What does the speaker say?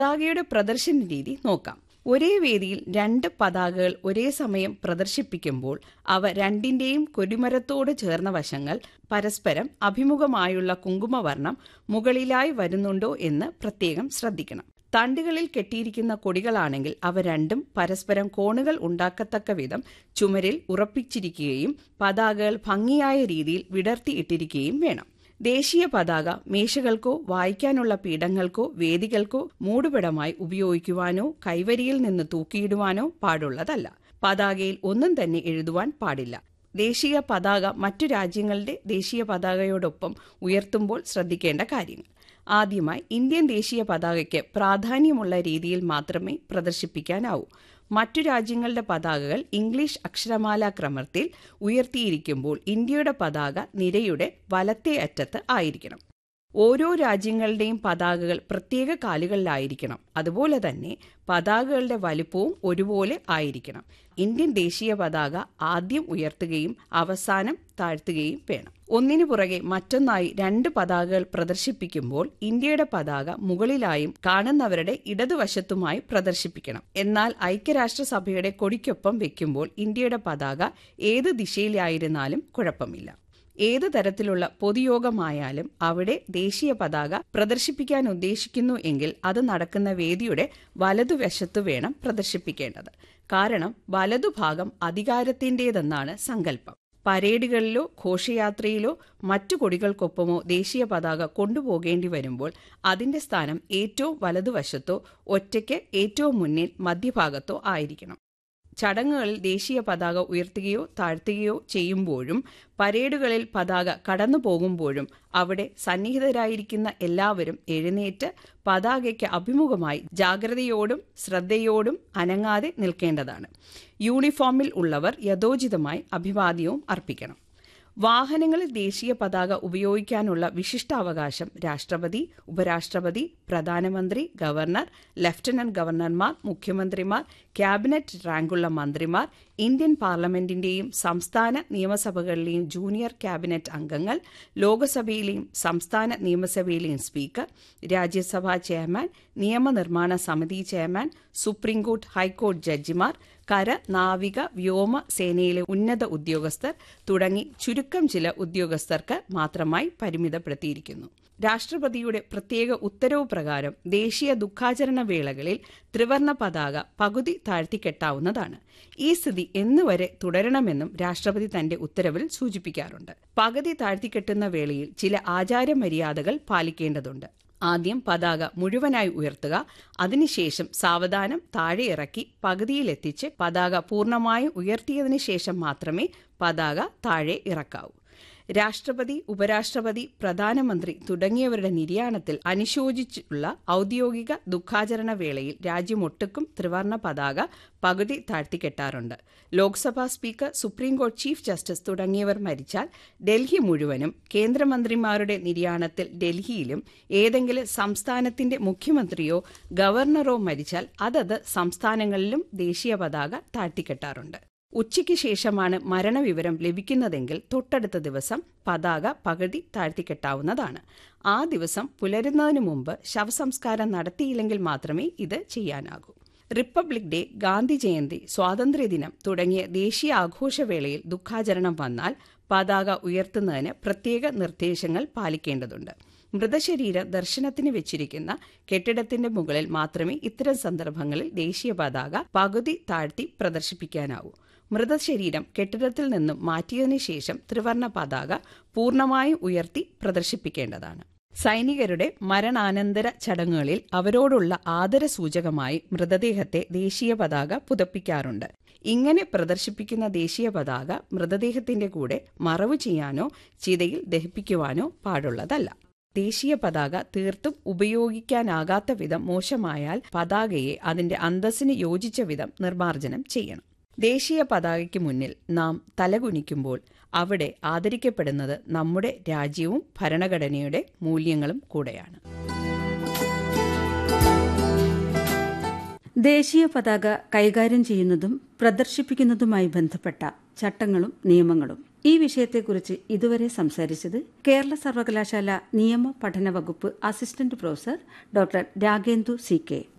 പതാകയുടെ പ്രദർശന രീതി നോക്കാം ഒരേ വേദിയിൽ രണ്ട് പതാകകൾ ഒരേ സമയം പ്രദർശിപ്പിക്കുമ്പോൾ അവ രണ്ടിന്റെയും കൊടിമരത്തോട് ചേർന്ന വശങ്ങൾ പരസ്പരം അഭിമുഖമായുള്ള കുങ്കുമവർണ്ണം മുകളിലായി വരുന്നുണ്ടോ എന്ന് പ്രത്യേകം ശ്രദ്ധിക്കണം തണ്ടുകളിൽ കെട്ടിയിരിക്കുന്ന കൊടികളാണെങ്കിൽ അവ രണ്ടും പരസ്പരം കോണുകൾ ഉണ്ടാക്കത്തക്ക വിധം ചുമരിൽ ഉറപ്പിച്ചിരിക്കുകയും പതാകകൾ ഭംഗിയായ രീതിയിൽ വിടർത്തിയിട്ടിരിക്കുകയും വേണം ദേശീയ പതാക മേശകൾക്കോ വായിക്കാനുള്ള പീഠങ്ങൾക്കോ വേദികൾക്കോ മൂടുപടമായി ഉപയോഗിക്കുവാനോ കൈവരിയിൽ നിന്ന് തൂക്കിയിടുവാനോ പാടുള്ളതല്ല പതാകയിൽ ഒന്നും തന്നെ എഴുതുവാൻ പാടില്ല ദേശീയ പതാക മറ്റു രാജ്യങ്ങളുടെ ദേശീയ പതാകയോടൊപ്പം ഉയർത്തുമ്പോൾ ശ്രദ്ധിക്കേണ്ട കാര്യങ്ങൾ ആദ്യമായി ഇന്ത്യൻ ദേശീയ പതാകയ്ക്ക് പ്രാധാന്യമുള്ള രീതിയിൽ മാത്രമേ പ്രദർശിപ്പിക്കാനാവൂ മറ്റു രാജ്യങ്ങളുടെ പതാകകൾ ഇംഗ്ലീഷ് അക്ഷരമാലാ ക്രമത്തിൽ ഉയർത്തിയിരിക്കുമ്പോൾ ഇന്ത്യയുടെ പതാക നിരയുടെ വലത്തേ അറ്റത്ത് ആയിരിക്കണം ഓരോ രാജ്യങ്ങളുടെയും പതാകകൾ പ്രത്യേക കാലുകളിലായിരിക്കണം അതുപോലെ തന്നെ പതാകകളുടെ വലുപ്പവും ഒരുപോലെ ആയിരിക്കണം ഇന്ത്യൻ ദേശീയ പതാക ആദ്യം ഉയർത്തുകയും അവസാനം താഴ്ത്തുകയും വേണം ഒന്നിനു പുറകെ മറ്റൊന്നായി രണ്ട് പതാകകൾ പ്രദർശിപ്പിക്കുമ്പോൾ ഇന്ത്യയുടെ പതാക മുകളിലായും കാണുന്നവരുടെ ഇടതുവശത്തുമായി പ്രദർശിപ്പിക്കണം എന്നാൽ ഐക്യരാഷ്ട്രസഭയുടെ കൊടിക്കൊപ്പം വെക്കുമ്പോൾ ഇന്ത്യയുടെ പതാക ഏത് ദിശയിലായിരുന്നാലും കുഴപ്പമില്ല ഏത് തരത്തിലുള്ള പൊതുയോഗമായാലും അവിടെ ദേശീയ പതാക പ്രദർശിപ്പിക്കാൻ ഉദ്ദേശിക്കുന്നു എങ്കിൽ അത് നടക്കുന്ന വേദിയുടെ വലതുവശത്തു വേണം പ്രദർശിപ്പിക്കേണ്ടത് കാരണം വലതുഭാഗം അധികാരത്തിൻ്റെതെന്നാണ് സങ്കല്പം പരേഡുകളിലോ ഘോഷയാത്രയിലോ മറ്റു കൊടികൾക്കൊപ്പമോ ദേശീയ പതാക കൊണ്ടുപോകേണ്ടി വരുമ്പോൾ അതിന്റെ സ്ഥാനം ഏറ്റവും വലതുവശത്തോ ഒറ്റയ്ക്ക് ഏറ്റവും മുന്നിൽ മധ്യഭാഗത്തോ ആയിരിക്കണം ചടങ്ങുകളിൽ ദേശീയ പതാക ഉയർത്തുകയോ താഴ്ത്തുകയോ ചെയ്യുമ്പോഴും പരേഡുകളിൽ പതാക കടന്നു പോകുമ്പോഴും അവിടെ സന്നിഹിതരായിരിക്കുന്ന എല്ലാവരും എഴുന്നേറ്റ് പതാകയ്ക്ക് അഭിമുഖമായി ജാഗ്രതയോടും ശ്രദ്ധയോടും അനങ്ങാതെ നിൽക്കേണ്ടതാണ് യൂണിഫോമിൽ ഉള്ളവർ യഥോചിതമായി അഭിവാദ്യവും അർപ്പിക്കണം വാഹനങ്ങളിൽ ദേശീയ പതാക ഉപയോഗിക്കാനുള്ള വിശിഷ്ടാവകാശം രാഷ്ട്രപതി ഉപരാഷ്ട്രപതി പ്രധാനമന്ത്രി ഗവർണർ ലഫ്റ്റനന്റ് ഗവർണർമാർ മുഖ്യമന്ത്രിമാർ ക്യാബിനറ്റ് റാങ്കുള്ള മന്ത്രിമാർ ഇന്ത്യൻ പാർലമെന്റിന്റെയും സംസ്ഥാന നിയമസഭകളിലെയും ജൂനിയർ ക്യാബിനറ്റ് അംഗങ്ങൾ ലോക്സഭയിലെയും സംസ്ഥാന നിയമസഭയിലെയും സ്പീക്കർ രാജ്യസഭാ ചെയർമാൻ നിയമനിർമ്മാണ സമിതി ചെയർമാൻ സുപ്രീംകോർട്ട് ഹൈക്കോടതി ജഡ്ജിമാർ കര നാവിക വ്യോമ സേനയിലെ ഉന്നത ഉദ്യോഗസ്ഥർ തുടങ്ങി ചുരുക്കം ചില ഉദ്യോഗസ്ഥർക്ക് മാത്രമായി പരിമിതപ്പെടുത്തിയിരിക്കുന്നു രാഷ്ട്രപതിയുടെ പ്രത്യേക ഉത്തരവ് പ്രകാരം ദേശീയ ദുഃഖാചരണ വേളകളിൽ ത്രിവർണ പതാക പകുതി താഴ്ത്തിക്കെട്ടാവുന്നതാണ് ഈ സ്ഥിതി എന്നുവരെ തുടരണമെന്നും രാഷ്ട്രപതി തന്റെ ഉത്തരവിൽ സൂചിപ്പിക്കാറുണ്ട് പകുതി താഴ്ത്തിക്കെട്ടുന്ന വേളയിൽ ചില ആചാരമര്യാദകൾ പാലിക്കേണ്ടതുണ്ട് ആദ്യം പതാക മുഴുവനായി ഉയർത്തുക അതിനുശേഷം സാവധാനം താഴെ ഇറക്കി പകുതിയിലെത്തിച്ച് പതാക പൂർണ്ണമായും ഉയർത്തിയതിനു ശേഷം മാത്രമേ പതാക താഴെ ഇറക്കാവൂ രാഷ്ട്രപതി ഉപരാഷ്ട്രപതി പ്രധാനമന്ത്രി തുടങ്ങിയവരുടെ നിര്യാണത്തിൽ അനുശോചിച്ചുള്ള ഔദ്യോഗിക ദുഃഖാചരണ വേളയിൽ രാജ്യമൊട്ടുക്കും ത്രിവർണ പതാക പകുതി താഴ്ത്തിക്കെട്ടാറുണ്ട് ലോക്സഭാ സ്പീക്കർ സുപ്രീംകോടതി ചീഫ് ജസ്റ്റിസ് തുടങ്ങിയവർ മരിച്ചാൽ ഡൽഹി മുഴുവനും കേന്ദ്രമന്ത്രിമാരുടെ നിര്യാണത്തിൽ ഡൽഹിയിലും ഏതെങ്കിലും സംസ്ഥാനത്തിന്റെ മുഖ്യമന്ത്രിയോ ഗവർണറോ മരിച്ചാൽ അതത് സംസ്ഥാനങ്ങളിലും ദേശീയ പതാക താഴ്ത്തിക്കെട്ടാറുണ്ട് ഉച്ചയ്ക്ക് ശേഷമാണ് മരണവിവരം ലഭിക്കുന്നതെങ്കിൽ തൊട്ടടുത്ത ദിവസം പതാക പകുതി താഴ്ത്തിക്കെട്ടാവുന്നതാണ് ആ ദിവസം പുലരുന്നതിന് മുമ്പ് ശവസംസ്കാരം നടത്തിയില്ലെങ്കിൽ മാത്രമേ ഇത് ചെയ്യാനാകൂ റിപ്പബ്ലിക് ഡേ ഗാന്ധി ജയന്തി സ്വാതന്ത്ര്യദിനം തുടങ്ങിയ ദേശീയ ആഘോഷവേളയിൽ ദുഃഖാചരണം വന്നാൽ പതാക ഉയർത്തുന്നതിന് പ്രത്യേക നിർദ്ദേശങ്ങൾ പാലിക്കേണ്ടതുണ്ട് മൃതശരീരം ദർശനത്തിന് വെച്ചിരിക്കുന്ന കെട്ടിടത്തിന്റെ മുകളിൽ മാത്രമേ ഇത്തരം സന്ദർഭങ്ങളിൽ ദേശീയ പതാക പകുതി താഴ്ത്തി പ്രദർശിപ്പിക്കാനാവൂ മൃതശരീരം കെട്ടിടത്തിൽ നിന്നും മാറ്റിയതിനു ശേഷം ത്രിവർണ പതാക പൂർണ്ണമായും ഉയർത്തി പ്രദർശിപ്പിക്കേണ്ടതാണ് സൈനികരുടെ മരണാനന്തര ചടങ്ങുകളിൽ അവരോടുള്ള ആദരസൂചകമായി മൃതദേഹത്തെ ദേശീയ പതാക പുതപ്പിക്കാറുണ്ട് ഇങ്ങനെ പ്രദർശിപ്പിക്കുന്ന ദേശീയ പതാക മൃതദേഹത്തിന്റെ കൂടെ മറവ് ചെയ്യാനോ ചിതയിൽ ദഹിപ്പിക്കുവാനോ പാടുള്ളതല്ല ദേശീയ പതാക തീർത്തും ഉപയോഗിക്കാനാകാത്ത വിധം മോശമായാൽ പതാകയെ അതിന്റെ അന്തസ്സിന് യോജിച്ച വിധം നിർമ്മാർജ്ജനം ചെയ്യണം ദേശീയ പതാകയ്ക്ക് മുന്നിൽ നാം തലകുനിക്കുമ്പോൾ അവിടെ ആദരിക്കപ്പെടുന്നത് നമ്മുടെ രാജ്യവും ഭരണഘടനയുടെ മൂല്യങ്ങളും കൂടെയാണ് ദേശീയ പതാക കൈകാര്യം ചെയ്യുന്നതും പ്രദർശിപ്പിക്കുന്നതുമായി ബന്ധപ്പെട്ട ചട്ടങ്ങളും നിയമങ്ങളും ഈ വിഷയത്തെക്കുറിച്ച് ഇതുവരെ സംസാരിച്ചത് കേരള സർവകലാശാല നിയമ പഠന വകുപ്പ് assistant professor doctor Ragendu C K